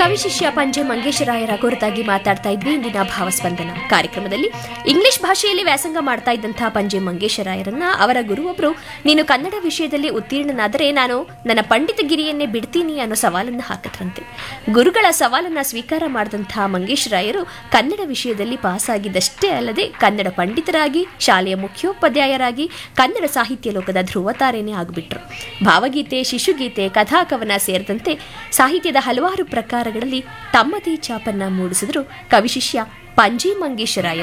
ಕವಿ ಶಿಷ್ಯ ಪಂಜೆ ಮಂಗೇಶರಾಯರ ಕುರಿತಾಗಿ ಮಾತಾಡ್ತಾ ಇದ್ವಿ ಇಂದಿನ ಭಾವಸ್ಪಂದನ ಕಾರ್ಯಕ್ರಮದಲ್ಲಿ ಇಂಗ್ಲಿಷ್ ಭಾಷೆಯಲ್ಲಿ ವ್ಯಾಸಂಗ ಮಾಡ್ತಾ ಇದ್ದಂತಹ ಪಂಜೆ ಮಂಗೇಶರಾಯರನ್ನ ಅವರ ಗುರುವೊಬ್ರು ನೀನು ಕನ್ನಡ ವಿಷಯದಲ್ಲಿ ಉತ್ತೀರ್ಣನಾದರೆ ನಾನು ನನ್ನ ಪಂಡಿತಗಿರಿಯನ್ನೇ ಬಿಡ್ತೀನಿ ಅನ್ನೋ ಸವಾಲನ್ನು ಹಾಕಿದ್ರಂತೆ ಗುರುಗಳ ಸವಾಲನ್ನ ಸ್ವೀಕಾರ ಮಾಡಿದಂತಹ ಮಂಗೇಶರಾಯರು ಕನ್ನಡ ವಿಷಯದಲ್ಲಿ ಪಾಸಾಗಿದ್ದಷ್ಟೇ ಅಲ್ಲದೆ ಕನ್ನಡ ಪಂಡಿತರಾಗಿ ಶಾಲೆಯ ಮುಖ್ಯೋಪಾಧ್ಯಾಯರಾಗಿ ಕನ್ನಡ ಸಾಹಿತ್ಯ ಲೋಕದ ಧ್ರುವತಾರೇನೇ ಆಗಿಬಿಟ್ರು ಭಾವಗೀತೆ ಶಿಶುಗೀತೆ ಕಥಾಕವನ ಸೇರಿದಂತೆ ಸಾಹಿತ್ಯದ ಹಲವಾರು ಪ್ರಕಾರಗಳಲ್ಲಿ ತಮ್ಮದೇ ಛಾಪನ್ನ ಮೂಡಿಸಿದ್ರು ಕವಿ ಶಿಷ್ಯ ಪಂಜಿ ಮಂಗೇಶರಾಯ